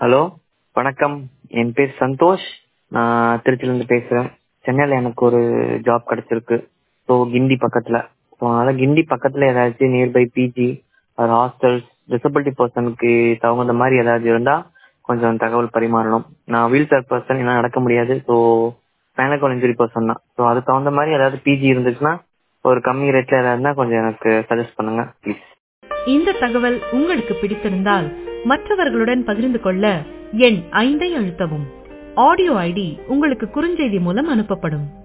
hello வணக்கம் என் பேர் சந்தோஷ் நான் திருச்சியிலேருந்து பேசுகிறேன் சென்னையில் எனக்கு ஒரு ஜாப் கிடச்சிருக்கு ஸோ கிண்டி பக்கத்தில் ஸோ அதனால் கிண்டி பக்கத்தில் ஏதாச்சும் நியர்பை பிஜி ஒரு ஹாஸ்டல்ஸ் டிசபிலிட்டி பர்சனுக்கு தகுந்த மாதிரி ஏதாவது இருந்தால் கொஞ்சம் தகவல் பரிமாறணும் நான் வீல் சேர் பர்சன் என்னால் நடக்க முடியாது ஸோ ஸ்பைனல் இன்ஜுரி பர்சன் தான் ஸோ அதுக்கு தகுந்த மாதிரி ஏதாவது பிஜி இருந்துச்சுன்னா ஒரு கம்மி ரேட்டில் ஏதாவது இருந்தால் கொஞ்சம் எனக்கு சஜஸ்ட் பண்ணுங்கள் ப்ளீஸ் இந்த தகவல் உங்களுக்கு பிடித்திருந்தால் மற்றவர்களுடன் பகிர்ந்து கொள்ள எண் ஐந்தை அழுத்தவும் ஆடியோ ஐடி உங்களுக்கு குறுஞ்செய்தி மூலம் அனுப்பப்படும்